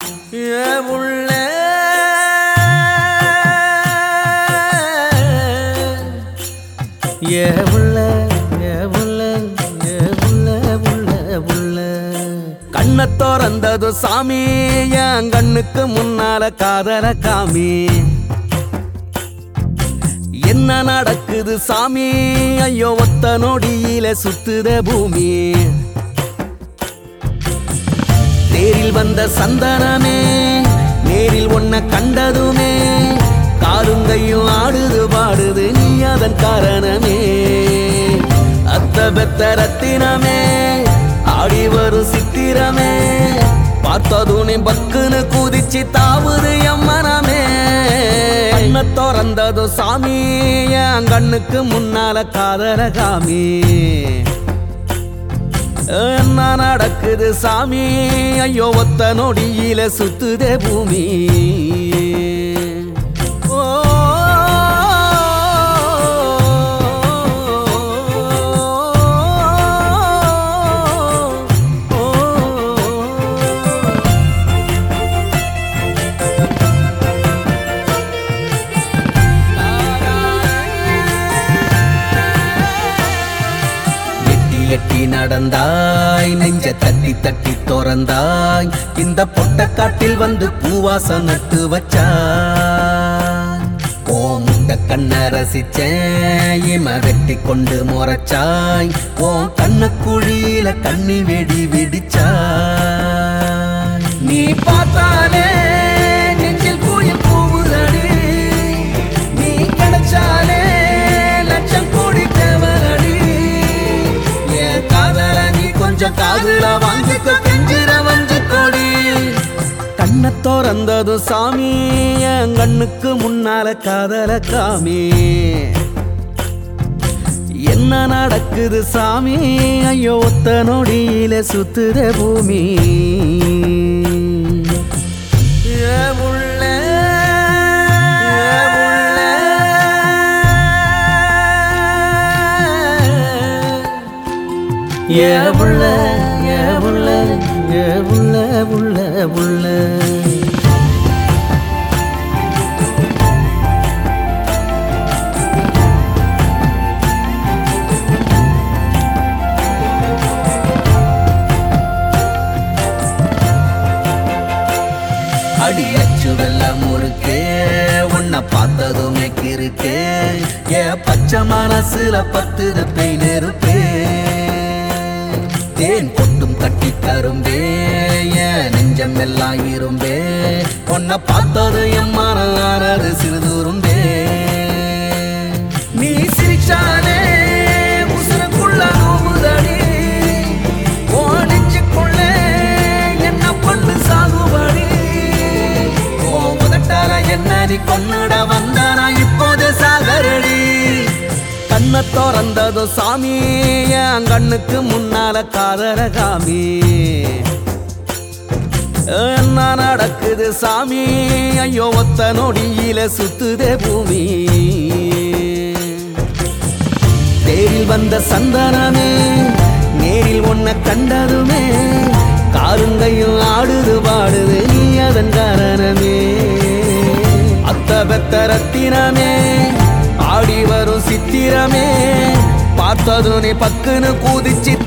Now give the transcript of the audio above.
ஏ உள்ள ஏ உள்ள ஏ உள்ள ஏ உள்ள உள்ள உள்ள கண்ணை திறந்தது சாமி என் கண்ணுக்கு முன்னால காதல காமி என்ன நடக்குது சாமி ஐயோ ஒத்த நொடியில சுத்துத பூமி தேரில் வந்த சந்தனமே நேரில் ஒன்ன கண்டதுமே காருங்கையும் ஆடுது பாடுது நீ அதன் காரணமே அத்த பெத்த ரத்தினமே ஆடி வரும் சித்திரமே பார்த்ததுனே பக்குன்னு குதிச்சு தாவுது எம்மனமே கண்ண திறந்ததும் சாமி என் கண்ணுக்கு முன்னால காதல காமி என்ன நடக்குது சாமி ஐயோ ஒத்த நொடியில சுத்துதே பூமி ஓ, ஓ, எட்டி எட்டி நடந்தாய் நெஞ்ச தட்டி தட்டி திறந்தாய் இந்த பொட்டக்காட்டில் வந்து பூவாச நட்டு வச்சாய் ஓ முட்ட கண்ண ரசிச்சேன் இம வெட்டி கொண்டு முறைச்சாய் ஓ கண்ண குழியில கண்ணி வெடி வெடிச்சாய் நீ பார்த்தாலே நெஞ்சில் குயில் கூவுதடி நீ கிடைச்சாலே லட்சம் கோடி தேவரடி என் காதல நீ கொஞ்சம் காதுல வாங்கிக்க கெஞ்சிர வஞ்சு கொடி கண்ணை திறந்ததும் சாமி என் கண்ணுக்கு முன்னால காதல காமி என்ன நடக்குது சாமி ஐயோ ஒத்த நொடியில சுத்துற பூமி ஏ உள்ள, ஏ உள்ள. ஏ உள்ள, ஏ உள்ள, ஏ உள்ள, உள்ள, உள்ள. அடி அச்சு வெள்ளம் முறுக்கே உன்னை பார்த்ததுமே கிறுக்கே ஏ பச்சை மனசுல பத்து பெய் நெருப்பே தேன் கொட்டும் கட்டி கரும்பே ஏன் நெஞ்சம் எல்லாம் இரும்பே உன்னை பார்த்தது என் மனது சிறுதுரும்பே நீ சிரிச்சாலே உசுருக்குள்ள நோவுதடி ஓ நெஞ்சுக்குள்ள என்ன பொண்ணு சாகுபடி ஓ முதட்டார என்ன நீ கொன்னுட வந்தாரா இப்போது சாகரடி கண்ணை திறந்ததும் சாமி என் கண்ணுக்கு முன்னால காதல காமி என்ன நடக்குது சாமி ஐயோ ஒத்த நொடியில சுத்துதே பூமி தேரில் வந்த சந்தனமே நேரில் ஒன்ன கண்டதுமே காருங்கையும் ஆடுது பாடுது நீ அதன் காரணமே அத்த பெத்த ரத்தினமே ஆடி வரும் சித்திரமே பார்த்ததுனே பக்குன்னு கூதிச்சு